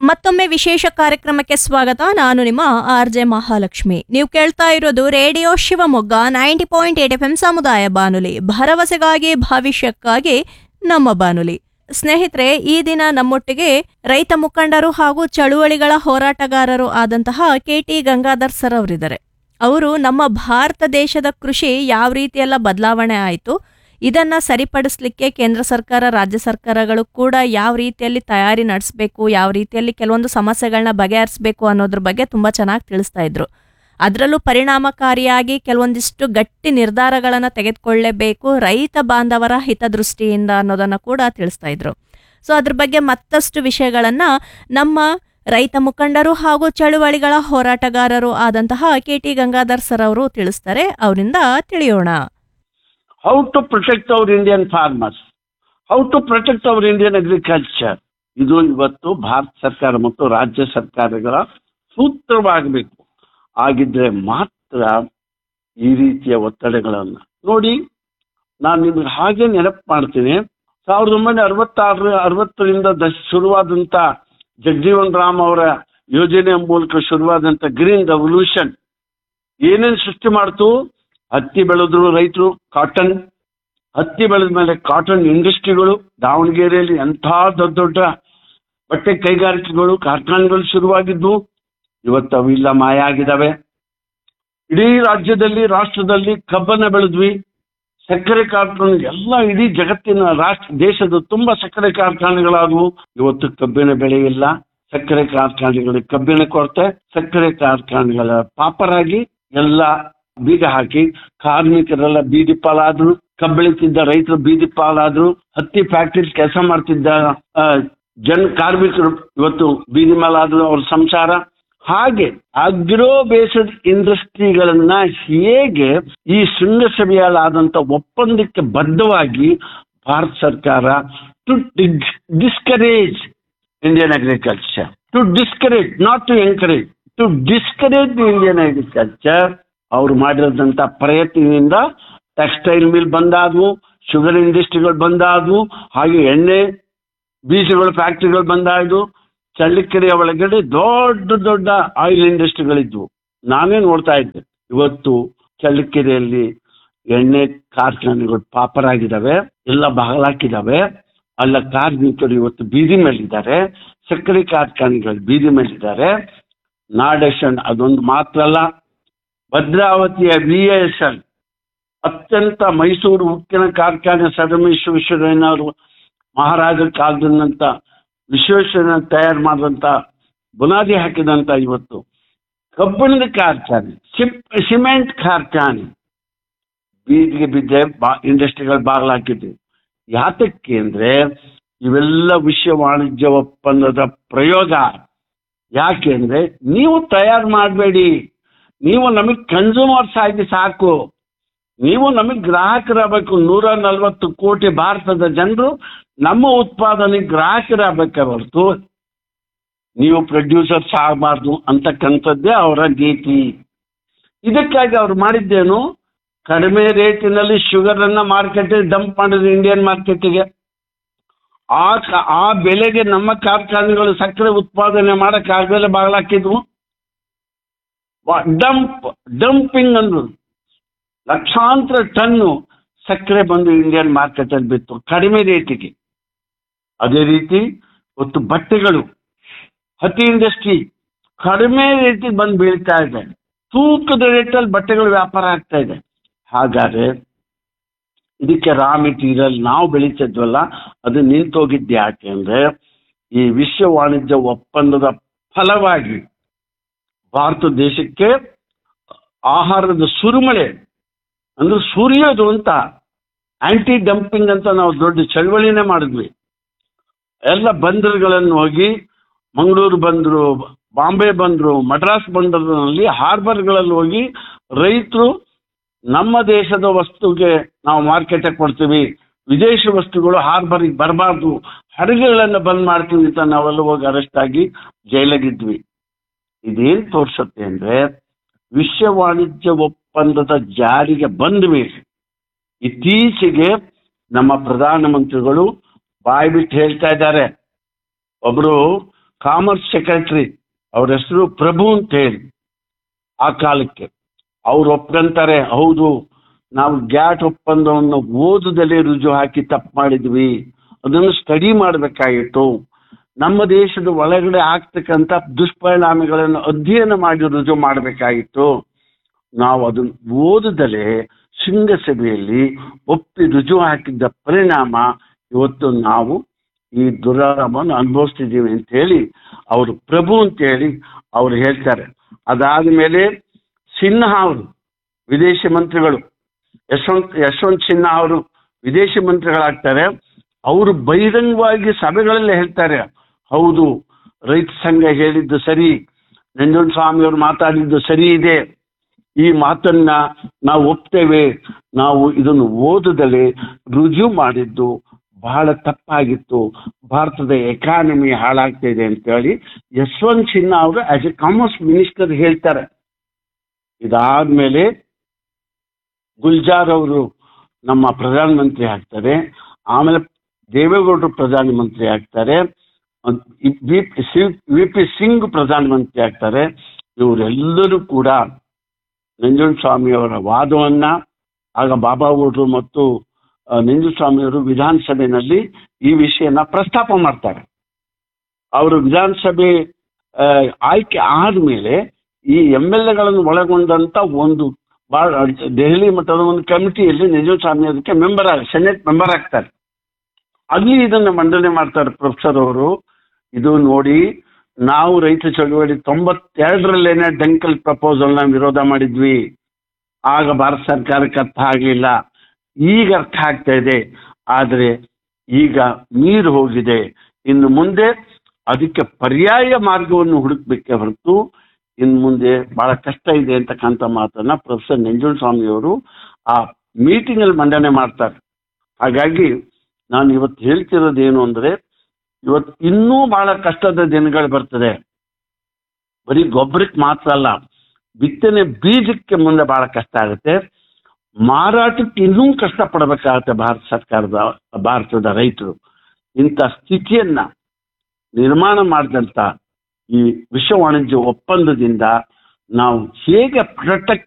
ಮತ್ತೊಮ್ಮೆ ವಿಶೇಷ ಕಾರ್ಯಕ್ರಮಕ್ಕೆ ಸ್ವಾಗತ ನಾನು ನಿಮ್ಮ ಆರ್ ಜೆ ಮಹಾಲಕ್ಷ್ಮಿ ನೀವು ಕೇಳ್ತಾ ಇರೋದು radio Shivamogga ninety point eight F M ಸಮುದಾಯ ಬಾನುಲಿ ಭರವಸೆಗಾಗಿ ಭವಿಷ್ಯಕ್ಕಾಗಿ ನಮ್ಮ ಬಾನುಲಿ ಸ್ನೇಹಿತರೆ ಈ ದಿನ ನಮ್ಮೊಟ್ಟಿಗೆ ರೈತ ಮುಖಂಡರು ಹಾಗೂ ಚಳುವಳಿಗಳ ಹೋರಾಟಗಾರರು ಆದಂತಹ ಕೆ ಟಿ ಗಂಗಾಧರ್ ಸರ್ ಅವರಿದ್ದಾರೆ ಅವರು ನಮ್ಮ ಭಾರತ ದೇಶದ ಕೃಷಿ ಯಾವ ರೀತಿಯೆಲ್ಲ ಬದಲಾವಣೆ ಆಯಿತು ಇದನ್ನ ಸರಿಪಡಿಸ್ಲಿಕ್ಕೆ ಕೇಂದ್ರ ಸರ್ಕಾರ ರಾಜ್ಯ ಸರ್ಕಾರಗಳು ಕೂಡ ಯಾವ ರೀತಿಯಲ್ಲಿ ತಯಾರಿ ನಡೆಸಬೇಕು ಯಾವ ರೀತಿಯಲ್ಲಿ ಕೆಲವೊಂದು ಸಮಸ್ಯೆಗಳನ್ನ ಬಗೆಹರಿಸಬೇಕು ಅನ್ನೋದ್ರ ಬಗ್ಗೆ ತುಂಬಾ ಚೆನ್ನಾಗಿ ತಿಳಿಸ್ತಾ ಇದ್ರು ಅದರಲ್ಲೂ ಪರಿಣಾಮಕಾರಿಯಾಗಿ ಕೆಲವೊಂದಿಷ್ಟು ಗಟ್ಟಿ ನಿರ್ಧಾರಗಳನ್ನು ತೆಗೆದುಕೊಳ್ಳಲೇಬೇಕು ರೈತ ಬಾಂಧವರ ಹಿತದೃಷ್ಟಿಯಿಂದ ಅನ್ನೋದನ್ನ ಕೂಡ ತಿಳಿಸ್ತಾ ಇದ್ರು ಸೊ ಅದ್ರ ಬಗ್ಗೆ ಮತ್ತಷ್ಟು ವಿಷಯಗಳನ್ನ ನಮ್ಮ ರೈತ ಮುಖಂಡರು ಹಾಗೂ ಚಳುವಳಿಗಳ ಹೋರಾಟಗಾರರು ಆದಂತಹ ಕೆ ಟಿ ಗಂಗಾಧರ್ ಸರ್ ಅವರು ತಿಳಿಸ್ತಾರೆ ಅವರಿಂದ ತಿಳಿಯೋಣ how to protect our Indian farmers, how to protect our Indian agriculture. ಇದು ಇವತ್ತು ಭಾರತ ಸರ್ಕಾರ ಮತ್ತು ರಾಜ್ಯ ಸರ್ಕಾರಗಳ ಸೂತ್ರವಾಗಬೇಕು ಆಗಿದ್ರೆ ಮಾತ್ರ ಈ ರೀತಿಯ ಒತ್ತಡಗಳನ್ನು ನೋಡಿ ನಾನು ನಿಮ್ಗೆ ಹಾಗೆ ನೆನಪು ಮಾಡ್ತೀನಿ ಸಾವಿರದ ಒಂಬೈನೂರ ಅರವತ್ತಾರು ಅರವತ್ತರಿಂದ ದಶ ಶುರುವಾದಂತ ಜಗಜೀವನ್ ರಾಮ್ ಅವರ ಯೋಜನೆಯ ಮೂಲಕ ಶುರುವಾದಂತ ಗ್ರೀನ್ ರೆವಲ್ಯೂಷನ್ ಏನೇನು ಸೃಷ್ಟಿ ಮಾಡ್ತು ಹತ್ತಿ ಬೆಳೆದ್ರು ರೈತರು ಕಾಟನ್ ಹತ್ತಿ ಬೆಳೆದ ಮೇಲೆ ಕಾಟನ್ ಇಂಡಸ್ಟ್ರಿಗಳು ದಾವಣಗೆರೆಯಲ್ಲಿ ಎಂಥ ದೊಡ್ಡ ದೊಡ್ಡ ಬಟ್ಟೆ ಕೈಗಾರಿಕೆಗಳು ಕಾರ್ಖಾನೆಗಳು ಶುರುವಾಗಿದ್ವು ಇವತ್ತು ಅವಿಲ್ಲ ಮಾಯ ಆಗಿದ್ದಾವೆ ಇಡೀ ರಾಜ್ಯದಲ್ಲಿ ರಾಷ್ಟ್ರದಲ್ಲಿ ಕಬ್ಬನ್ನ ಬೆಳೆದ್ವಿ ಸಕ್ಕರೆ ಕಾರ್ಖಾನೆ ಎಲ್ಲ ಇಡೀ ಜಗತ್ತಿನ ರಾಷ್ಟ್ರ ದೇಶದ ತುಂಬಾ ಸಕ್ಕರೆ ಕಾರ್ಖಾನೆಗಳಾದವು ಇವತ್ತು ಕಬ್ಬಿನ ಬೆಳೆ ಇಲ್ಲ ಸಕ್ಕರೆ ಕಾರ್ಖಾನೆಗಳಿಗೆ ಕಬ್ಬಿನ ಕೊರತೆ ಸಕ್ಕರೆ ಕಾರ್ಖಾನೆಗಳ ಪಾಪರಾಗಿ ಎಲ್ಲ ಬೀಗ ಹಾಕಿ ಕಾರ್ಮಿಕರೆಲ್ಲ ಬೀದಿ ಪಾಲಾದ್ರು ಕಬ್ಬಳಿತಿದ್ದ ರೈತರು ಬೀದಿ ಪಾಲಾದ್ರು ಹತ್ತಿ ಫ್ಯಾಕ್ಟ್ರಿ ಕೆಲಸ ಮಾಡ್ತಿದ್ದ ಆ, ಜನ ಕಾರ್ಮಿಕರು ಇವತ್ತು ಬೀದಿ ಮೇಲಾದ್ರು ಅವ್ರ ಸಂಸಾರ ಹಾಗೆ ಅಗ್ರೋ ಬೇಸ್ಡ್ ಇಂಡಸ್ಟ್ರಿಗಳನ್ನ ಹೇಗೆ ಈ ಶೃಂಗಸಭೆಯಲ್ಲಾದಂತ ಒಪ್ಪಂದಕ್ಕೆ ಬದ್ಧವಾಗಿ ಭಾರತ ಸರ್ಕಾರ to discourage Indian agriculture to discourage not to encourage to discourage the Indian agriculture ಅವ್ರು ಮಾಡಿರೋದಂತ ಪ್ರಯತ್ನದಿಂದ ಟೆಕ್ಸ್ಟೈಲ್ ಮಿಲ್ ಬಂದಾದ್ವು ಶುಗರ್ ಇಂಡಸ್ಟ್ರಿಗಳು ಬಂದಾದ್ವು ಹಾಗೆ ಎಣ್ಣೆ ಬೀಜಗಳ ಫ್ಯಾಕ್ಟ್ರಿಗಳು ಬಂದಾಯ್ದು ಚಳ್ಳಕೆರೆಯ ಒಳಗಡೆ ದೊಡ್ಡ ದೊಡ್ಡ ಆಯಿಲ್ ಇಂಡಸ್ಟ್ರಿಗಳಿದ್ವು ನಾನೇ ನೋಡ್ತಾ ಇದ್ದೆ ಇವತ್ತು ಚಳ್ಳಕೆರೆಯಲ್ಲಿ ಎಣ್ಣೆ ಕಾರ್ಖಾನೆಗಳು ಪಾಪರಾಗಿದ್ದಾವೆ ಎಲ್ಲ ಬಹಳಾಕಿದ್ದಾವೆ ಅಲ್ಲ ಕಾರ್ಮಿಕರು ಇವತ್ತು ಬೀದಿ ಮೇಲಿದ್ದಾರೆ ಸಕ್ಕರೆ ಕಾರ್ಖಾನೆಗಳು ಬೀದಿ ಮೇಲಿದ್ದಾರೆ ನಾಡೇಶನ್ ಅದೊಂದು ಮಾತ್ರ ಅಲ್ಲ ಭದ್ರಾವತಿಯ ವಿ ಎಸ್ ಎಲ್ ಅತ್ಯಂತ ಮೈಸೂರು ಉಕ್ಕಿನ ಕಾರ್ಖಾನೆ ಸದಮ ವಿಶ್ವೇಶ್ವರಯ್ಯನವರು ಮಹಾರಾಜರ ಕಾಲದಂತ ವಿಶ್ವೇಶ್ವರಯ್ಯನ ತಯಾರು ಮಾಡಿದಂತ ಬುನಾದಿ ಹಾಕಿದಂತ ಇವತ್ತು ಕಬ್ಬಿಣದ ಕಾರ್ಖಾನೆ ಸಿಪ್ ಸಿಮೆಂಟ್ ಕಾರ್ಖಾನೆ ಬೀದಿಗೆ ಬಿದ್ದೆ ಬಾ ಇಂಡಸ್ಟ್ರಿಗಳು ಬಾಗಿಲಾಕಿದ್ವಿ ಯಾತಕ್ಕೆ ಅಂದ್ರೆ ಇವೆಲ್ಲ ವಿಶ್ವ ವಾಣಿಜ್ಯ ಒಪ್ಪಂದದ ಪ್ರಯೋಗ ಯಾಕೆ ಅಂದ್ರೆ ನೀವು ತಯಾರು ಮಾಡಬೇಡಿ ನೀವು ನಮಗೆ ಕನ್ಸ್ಯೂಮರ್ಸ್ ಆಗಿ ಸಾಕು ನೀವು ನಮಗೆ ಗ್ರಾಹಕರಾಗಬೇಕು ನೂರ ನಲವತ್ತು ಕೋಟಿ ಭಾರತದ ಜನರು ನಮ್ಮ ಉತ್ಪಾದನೆಗೆ ಗ್ರಾಹಕರಾಗಬೇಕೆ ಹೊರತು ನೀವು ಪ್ರೊಡ್ಯೂಸರ್ಸ್ ಆಗಬಾರ್ದು ಅಂತಕ್ಕಂಥದ್ದೇ ಅವರ ನೀತಿ ಇದಕ್ಕಾಗಿ ಅವ್ರು ಮಾಡಿದ್ದೇನು ಕಡಿಮೆ ರೇಟಿನಲ್ಲಿ ಶುಗರ್ ಅನ್ನ ಮಾರ್ಕೆಟಿಗೆ ಡಂಪ್ ಮಾಡಿದ್ರು ಇಂಡಿಯನ್ ಮಾರ್ಕೆಟಿಗೆ ಆ ಕ- ಆ ಬೆಲೆಗೆ ನಮ್ಮ ಕಾರ್ಖಾನೆಗಳು ಸಕ್ಕರೆ ಉತ್ಪಾದನೆ ಮಾಡಕ್ ಆಗಲೇ ಬಾಗ್ಲಾಕಿದ್ವು ಡಂಪ್ ಡಂಪಿಂಗ್ ಅಂದ್ರು ಲಕ್ಷಾಂತರ ಟನ್ನು ಸಕ್ಕರೆ ಬಂದು ಇಂಡಿಯನ್ ಮಾರ್ಕೆಟ್ ಅಲ್ಲಿ ಬಿತ್ತು ಕಡಿಮೆ ರೇಟಿಗೆ ಅದೇ ರೀತಿ ಇವತ್ತು ಬಟ್ಟೆಗಳು ಹತ್ತಿ ಇಂಡಸ್ಟ್ರಿ ಕಡಿಮೆ ರೇಟಿಗೆ ಬಂದು ಬೀಳ್ತಾ ಇದೆ ತೂಕದ ರೇಟಲ್ಲಿ ಬಟ್ಟೆಗಳು ವ್ಯಾಪಾರ ಆಗ್ತಾ ಇದೆ ಹಾಗಾದ್ರೆ ಇದಕ್ಕೆ ರಾ ಮೆಟೀರಿಯಲ್ ನಾವು ಬೆಳೀತಿದ್ವಲ್ಲ ಅದು ನಿಂತೋಗಿದ್ದು ಯಾಕೆ ಅಂದ್ರೆ ಈ ವಿಶ್ವ ವಾಣಿಜ್ಯ ಒಪ್ಪಂದದ ಫಲವಾಗಿ ಭಾರತ ದೇಶಕ್ಕೆ ಆಹಾರದ ಸುರುಮಳೆ ಅಂದ್ರೆ ಸುರಿಯೋದು ಅಂತ ಆಂಟಿ ಡಂಪಿಂಗ್ ಅಂತ ನಾವು ದೊಡ್ಡ ಚಳವಳಿನೇ ಮಾಡಿದ್ವಿ ಎಲ್ಲ ಬಂದರುಗಳನ್ನು ಹೋಗಿ ಮಂಗಳೂರು ಬಂದರು ಬಾಂಬೆ ಬಂದರು ಮಡ್ರಾಸ್ ಬಂದರಿನಲ್ಲಿ ಹಾರ್ಬರ್ಗಳಲ್ಲಿ ಹೋಗಿ ರೈತರು ನಮ್ಮ ದೇಶದ ವಸ್ತುಗೆ ನಾವು ಮಾರ್ಕೆಟಿಗೆ ಕೊಡ್ತೀವಿ ವಿದೇಶ ವಸ್ತುಗಳು ಹಾರ್ಬರಿಗೆ ಬರಬಾರ್ದು ಹಡಗುಗಳನ್ನು ಬಂದ್ ಮಾಡ್ತೀವಿ ಅಂತ ನಾವೆಲ್ಲ ಹೋಗಿ ಅರೆಸ್ಟ್ ಆಗಿ ಜೈಲಾಗಿದ್ವಿ ಇದೇನ್ ತೋರ್ಸುತ್ತೆ ಅಂದ್ರೆ ವಿಶ್ವ ವಾಣಿಜ್ಯ ಒಪ್ಪಂದದ ಜಾರಿಗೆ ಬಂದ ಮೇಲೆ ಇತ್ತೀಚೆಗೆ ನಮ್ಮ ಪ್ರಧಾನಮಂತ್ರಿಗಳು ಬಾಯಿ ಬಿಟ್ಟು ಹೇಳ್ತಾ ಇದ್ದಾರೆ ಒಬ್ರು ಕಾಮರ್ಸ್ ಸೆಕ್ರೆಟರಿ ಅವ್ರ ಹೆಸರು ಪ್ರಭು ಅಂತ ಹೇಳಿ ಆ ಕಾಲಕ್ಕೆ ಅವ್ರು ಒಪ್ಕೊಂತಾರೆ ಹೌದು ನಾವು ಗ್ಯಾಟ್ ಒಪ್ಪಂದವನ್ನು ಓದುದಲ್ಲೇ ರುಜು ಹಾಕಿ ತಪ್ಪು ಮಾಡಿದ್ವಿ ಅದನ್ನು ಸ್ಟಡಿ ಮಾಡಬೇಕಾಗಿತ್ತು ನಮ್ಮ ದೇಶದ ಒಳಗಡೆ ಆಗ್ತಕ್ಕಂಥ ದುಷ್ಪರಿಣಾಮಗಳನ್ನು ಅಧ್ಯಯನ ಮಾಡಿ ರುಜು ಮಾಡಬೇಕಾಗಿತ್ತು ನಾವು ಅದನ್ನು ಓದದಲೇ ಶೃಂಗಸಭೆಯಲ್ಲಿ ಒಪ್ಪಿ ರುಜು ಹಾಕಿದ್ದ ಪರಿಣಾಮ ಇವತ್ತು ನಾವು ಈ ದುರಾರಾಮವನ್ನು ಅನುಭವಿಸ್ತಿದ್ದೀವಿ ಅಂತ ಹೇಳಿ ಅವರು ಪ್ರಭು ಅಂತ ಹೇಳಿ ಅವ್ರು ಹೇಳ್ತಾರೆ ಅದಾದ ಮೇಲೆ ಸಿನ್ಹಾ ಅವರು ವಿದೇಶಿ ಮಂತ್ರಿಗಳು ಯಶವಂತ್ ಯಶವಂತ್ ಸಿನ್ಹಾ ಅವರು ವಿದೇಶಿ ಮಂತ್ರಿಗಳಾಗ್ತಾರೆ ಅವರು ಬಹಿರಂಗವಾಗಿ ಸಭೆಗಳಲ್ಲಿ ಹೇಳ್ತಾರೆ ಹೌದು ರೈತ ಸಂಘ ಹೇಳಿದ್ದು ಸರಿ ನಂಜುಂಡ ಸ್ವಾಮಿ ಅವರು ಮಾತಾಡಿದ್ದು ಸರಿ ಇದೆ ಈ ಮಾತನ್ನ ನಾವು ಒಪ್ತೇವೆ ನಾವು ಇದನ್ನು ಓದದಲೇ ರುಜು ಮಾಡಿದ್ದು ಬಹಳ ತಪ್ಪಾಗಿತ್ತು ಭಾರತದ ಎಕಾನಮಿ ಹಾಳಾಗ್ತಾ ಇದೆ ಅಂತೇಳಿ ಯಶವಂತ್ ಸಿನ್ಹಾ ಅವರು ಆಸ್ ಎ ಕಾಮರ್ಸ್ ಮಿನಿಸ್ಟರ್ ಹೇಳ್ತಾರೆ ಇದಾದ್ಮೇಲೆ ಗುಲ್ಜಾರ್ ಅವರು ನಮ್ಮ ಪ್ರಧಾನಮಂತ್ರಿ ಆಗ್ತಾರೆ ಆಮೇಲೆ ದೇವೇಗೌಡರು ಪ್ರಧಾನಮಂತ್ರಿ ಆಗ್ತಾರೆ ವಿ ಪಿ ಸಿಂಗ್ ಪ್ರಧಾನಮಂತ್ರಿ ಆಗ್ತಾರೆ ಇವರೆಲ್ಲರೂ ಕೂಡ ನಂಜುಂಡಸ್ವಾಮಿಯವರ ವಾದವನ್ನ ಆಗ ಬಾಬಾ ಗೌಡ್ರು ಮತ್ತು ನಂಜುಸ್ವಾಮಿಯವರು ವಿಧಾನಸಭೆಯಲ್ಲಿ ಈ ವಿಷಯನ ಪ್ರಸ್ತಾಪ ಮಾಡ್ತಾರೆ ಅವರು ವಿಧಾನಸಭೆ ಆ, ಆಯ್ಕೆ ಆದ್ಮೇಲೆ ಈ ಎಮ್ ಎಲ್ ಎಗಳನ್ನು ಒಳಗೊಂಡಂತ ಒಂದು ಭಾಳ ದೆಹಲಿ ಮಟ್ಟದ ಒಂದು ಕಮಿಟಿಯಲ್ಲಿ ನಂಜುಸ್ವಾಮಿ ಅದಕ್ಕೆ ಮೆಂಬರ್ ಆಗ ಸೆನೆಟ್ ಮೆಂಬರ್ ಆಗ್ತಾರೆ ಅಲ್ಲಿ ಇದನ್ನು ಮಂಡನೆ ಮಾಡ್ತಾರೆ ಪ್ರೊಫೆಸರ್ ಅವರು ಇದು ನೋಡಿ ನಾವು ರೈತ ಚಳವಳಿ ತೊಂಬತ್ತೆರಡರಲ್ಲೇನೆ ಡಂಕಲ್ ಪ್ರಪೋಸಲ್ನ ವಿರೋಧ ಮಾಡಿದ್ವಿ ಆಗ ಭಾರತ ಸರ್ಕಾರಕ್ಕೆ ಅರ್ಥ ಆಗಲಿಲ್ಲ ಈಗ ಅರ್ಥ ಆಗ್ತಾ ಇದೆ ಆದರೆ ಈಗ ನೀರು ಹೋಗಿದೆ ಇನ್ನು ಮುಂದೆ ಅದಕ್ಕೆ ಪರ್ಯಾಯ ಮಾರ್ಗವನ್ನು ಹುಡುಕ್ಬೇಕೆ ಹೊರತು ಇನ್ನು ಮುಂದೆ ಬಹಳ ಕಷ್ಟ ಇದೆ ಅಂತಕ್ಕಂಥ ಮಾತನ್ನ ಪ್ರೊಫೆಸರ್ ನಂಜುಂಡಸ್ವಾಮಿಯವರು ಆ ಮೀಟಿಂಗ್ ಅಲ್ಲಿ ಮಂಡನೆ ಮಾಡ್ತಾರೆ ಹಾಗಾಗಿ ನಾನು ಇವತ್ತು ಹೇಳ್ತಿರೋದೇನು ಅಂದ್ರೆ ಇವತ್ತು ಇನ್ನೂ ಬಹಳ ಕಷ್ಟದ ದಿನಗಳು ಬರ್ತದೆ ಬರೀ ಗೊಬ್ಬರಕ್ಕೆ ಮಾತ್ರ ಅಲ್ಲ ಬಿತ್ತನೆ ಬೀಜಕ್ಕೆ ಮುಂದೆ ಬಹಳ ಕಷ್ಟ ಆಗುತ್ತೆ ಮಾರಾಟಕ್ಕೆ ಇನ್ನೂ ಕಷ್ಟ ಪಡಬೇಕಾಗತ್ತೆ ಭಾರತ ಸರ್ಕಾರದ ಭಾರತದ ರೈತರು ಇಂಥ ಸ್ಥಿತಿಯನ್ನ ನಿರ್ಮಾಣ ಮಾಡಿದಂಥ ಈ ವಿಶ್ವ ವಾಣಿಜ್ಯ ಒಪ್ಪಂದದಿಂದ ನಾವು ಹೇಗೆ ಪ್ರೊಟೆಕ್ಟ್